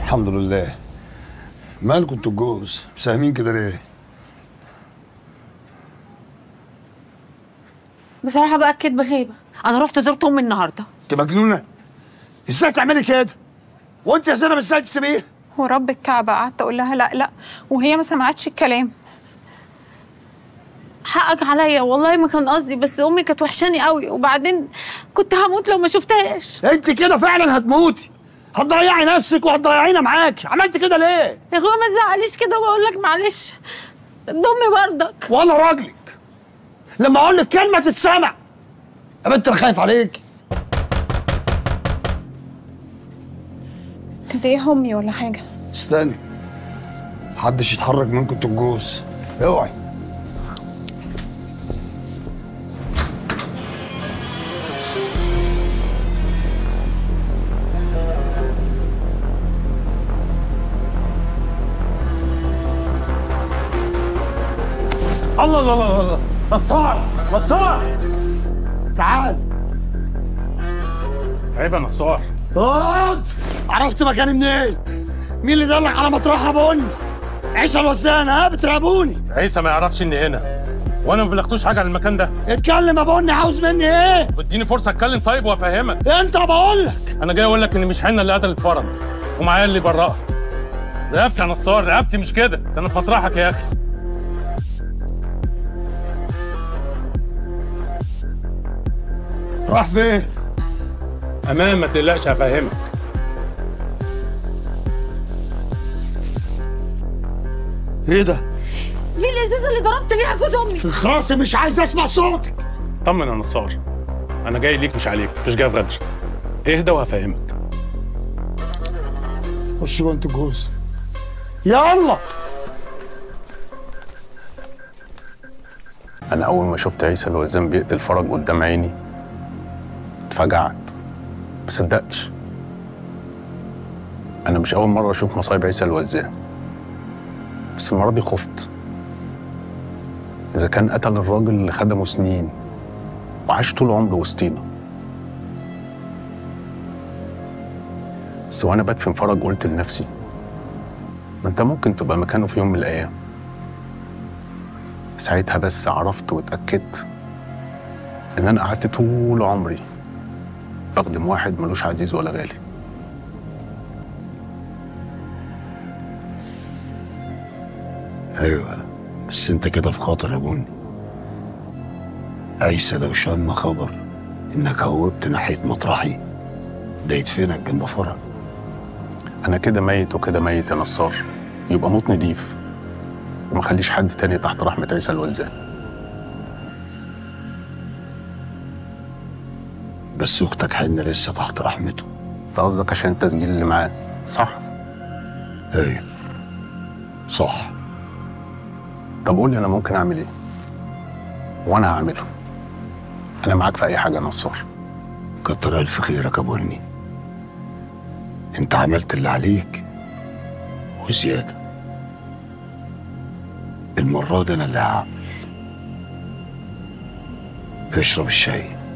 الحمد لله مالكم انتوا الجوز ساهمين كده ليه بصراحه بقى الكدب غيبه انا رحت زرت امي النهارده انت مجنونه ازاي تعملي كده وانت يا زينب ازاي تسيبيه ورب الكعبة قعدت أقول لها لا لا وهي ما سمعتش الكلام حقك عليا والله ما كان قصدي بس امي كانت وحشاني قوي وبعدين كنت هموت لو ما شفتهاش انت كده فعلا هتموتي هتضيعي نفسك وهتضيعينا معاكي عملت كده ليه يا اخويا ما تزعليش كده وبقول لك معلش ده امي برضك وانا راجلك لما اقول لك كلمه تتسمع يا بنت انا خايف عليك ليه أمي ولا حاجة استني محدش يتحرك منكم انتوا الجوز اوعي الله الله الله الله نصار نصار تعال عيب يا نصار اقعد عرفت مكاني منين مين اللي دلك على مطرحها بقول عيشة الوزان ها بترعبوني عيسى ما يعرفش اني هنا وانا ما بلغتوش حاجه عن المكان ده اتكلم يا بني عاوز مني ايه واديني فرصه اتكلم طيب وافهمك انت بقول لك انا جاي اقول لك ان مش حنا اللي قتلت فرج ومعايا اللي براها رقبتي يا نصار رقبتي مش كده ده انا فطرحك يا اخي راح فين امام ما تقلقش هفهمك ايه ده دي الازازه اللي ضربت بيها جوز امي في خلاص مش عايز اسمع صوتك طمن يا نصار انا جاي ليك مش عليك مش جاي في غدر اهدى وهفهمك خش جوه انتوا الجوز يلا انا اول ما شفت عيسى الوزان بيقتل فرج قدام عيني اتفجعت ما صدقتش انا مش اول مره اشوف مصايب عيسى الوزان بس المره دي خفت اذا كان قتل الراجل اللي خدمه سنين وعاش طول عمره وسطينا بس وانا بدفن فرج قلت لنفسي ما انت ممكن تبقى مكانه في يوم من الايام ساعتها بس عرفت واتأكدت إن أنا قعدت طول عمري بخدم واحد ملوش عزيز ولا غالي ايوه بس انت كده في خطر يا بني عيسى لو شم خبر انك هوبت ناحيه مطرحي ده يدفنك جنب فرع أنا كده ميت وكده ميت يا نصار يبقى موت نضيف وما خليش حد تاني تحت رحمة عيسى الوزان بس اختك حنة لسه تحت رحمته أنت قصدك عشان التسجيل اللي معاه صح؟ ايوه صح طب قول لي أنا ممكن أعمل إيه؟ وأنا هعمله أنا معاك في أي حاجة يا نصار كتر الف خيرك يا بني انت عملت اللي عليك وزياده المره دي انا اللي هعمل اشرب الشاي